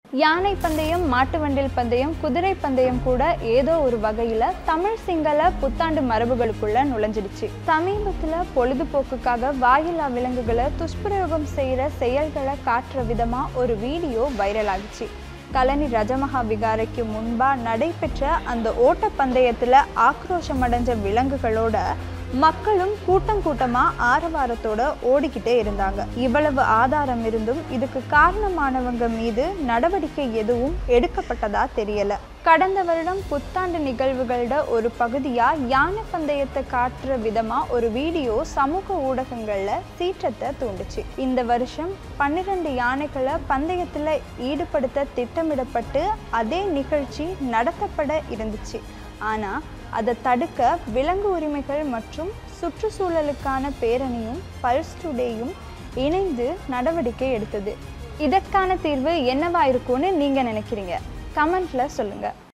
யானை பந்தயம் மாட்டு வண்டில் பந்தயம் குதிரை பந்தயம் கூட ஏதோ ஒரு வகையில தமிழ் சிங்கள புத்தாண்டு மரபுகளுக்குள்ள நுழைஞ்சிடுச்சு சமீபத்துல பொழுதுபோக்குக்காக வாயிலா விலங்குகளை துஷ்பிரயோகம் செய்யற செயல்களை காட்டுற விதமா ஒரு வீடியோ வைரல் ஆகிச்சு கலனி ரஜமகா விகாரைக்கு முன்பா நடைபெற்ற அந்த ஓட்டப்பந்தயத்துல ஆக்ரோஷம் அடைஞ்ச விலங்குகளோட மக்களும் கூட்டம் கூட்டமா ஆரவாரத்தோட ஓடிக்கிட்டே இருந்தாங்க இவ்வளவு ஆதாரம் இருந்தும் இதுக்கு காரணமானவங்க மீது நடவடிக்கை எதுவும் எடுக்கப்பட்டதா தெரியல கடந்த வருடம் புத்தாண்டு நிகழ்வுகளோட ஒரு பகுதியா யானை பந்தயத்தை காட்டுற விதமா ஒரு வீடியோ சமூக ஊடகங்கள்ல சீற்றத்தை தூண்டுச்சு இந்த வருஷம் பன்னிரண்டு யானைகளை பந்தயத்துல ஈடுபடுத்த திட்டமிடப்பட்டு அதே நிகழ்ச்சி நடத்தப்பட இருந்துச்சு ஆனா அதை தடுக்க விலங்கு உரிமைகள் மற்றும் சுற்றுச்சூழலுக்கான பேரணியும் பல்ஸ் டுடேயும் இணைந்து நடவடிக்கை எடுத்தது இதற்கான தீர்வு என்னவா இருக்கும்னு நீங்க நினைக்கிறீங்க கமெண்ட்ல சொல்லுங்க